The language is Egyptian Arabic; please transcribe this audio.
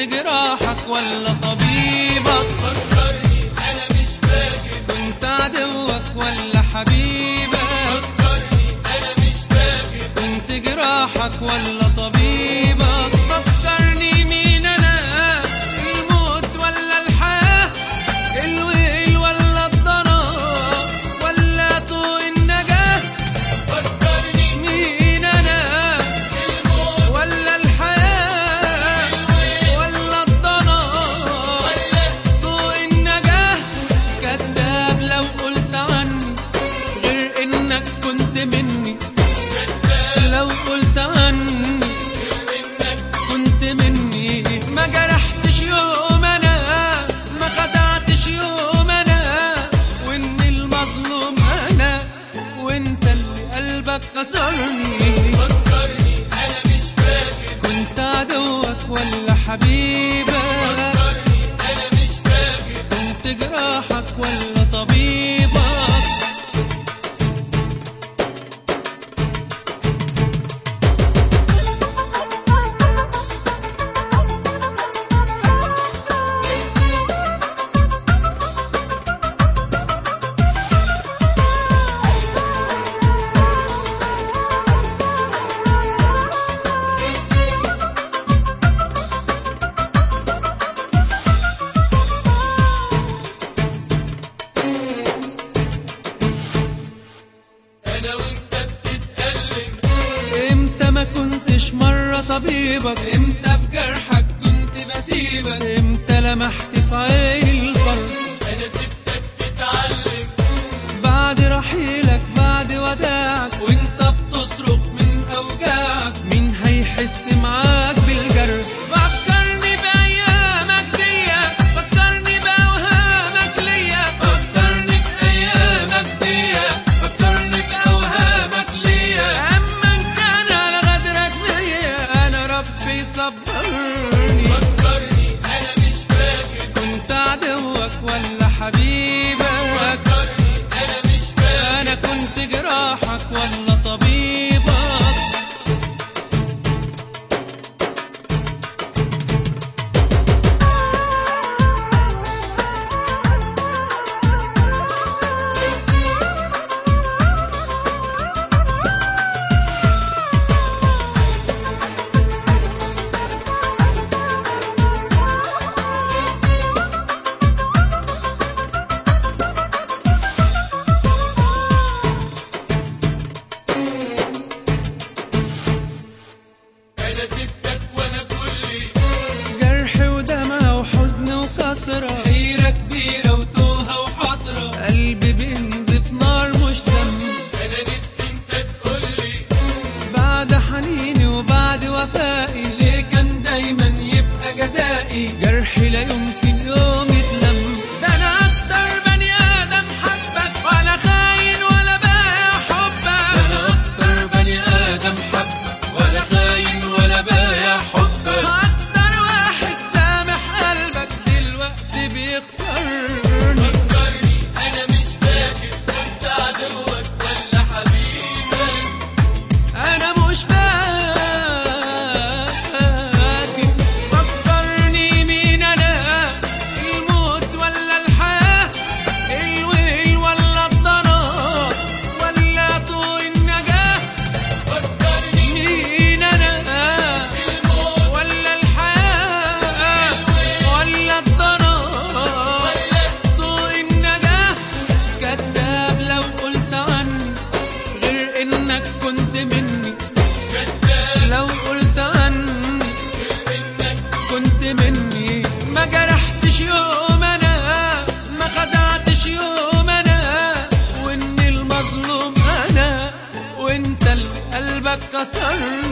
جراحك ولا طبيبك فكرني انا مش فاكر كنت عدوك ولا حبيبك فكرني انا مش فاكر كنت جراحك ولا طبيبك فكرني مين انا الموت ولا الحياة الويل ولا الضناء ولا طوق النجاة فكرني مين انا الموت ولا الحياة ولا الضناء ولا طوق النجاة كذاب لو قلت عني غير انك كنت مني كذاب لو قلت عني انك كنت مني ما جرحتش يوم انا ما خدعتش يوم انا وان المظلوم انا وانت اللي قلبك كسرني فكرني انا مش فاكر كنت عدوك ولا حبيبك فكرني انا مش فاكر كنت جراحك ولا طبيبك انا وانت بتتألم امتى ما كنتش مرة طبيبك امتى في جرحك كنت بسيبك امتى لمحت في عيني الفرق انا سبتك تتعلم بعد رحيلك بعد وداعك وانت بتصرخ من اوجاعك مين هيحس معاك بالجرح فكرني بايامك دي فكرني باوهامك ليا فكرني بايامك دي فكرني باوهامك ليا اما ان كان على غدرك ليا انا ربي صبرني فكرني انا مش فاكر كنت عدوك ولا حبيبك فكرني انا مش فاكر انا كنت جراحك ولا طبيبك انا سبتك وانا كلي جرح ودمع وحزن وكسرة حيرة كبيرة وتوهة وحسرة قلبي بينزف نار مش دم انا نفسي انت تقولي بعد حنيني وبعد وفائي ليه كان دايما يبقى جزائي جرحي لا يمكن يوم يتلم ده انا اكتر بني ادم حبك ولا خاين ولا بايع حبك ده انا اكتر بني ادم حبك ولا خاين ولا بايع حبك اكتر واحد سامح قلبك دلوقتي بيخسرني فكرني انا مش فاكر كنت عدوك ولا حبيبك انا مش فاكر فكرني مين انا الموت ولا الحياة الويل ولا الضناء ولا طوق النجاة فكرني مين انا الموت ولا الحياة ولا الضناء ولا طوق النجاة كذاب لو قلت عني غير انك كنت مني كذاب لو قلت عني انك كنت مني ما جرحتش يوم انا ما خدعتش يوم انا وان المظلوم انا وانت اللي قلبك كسرني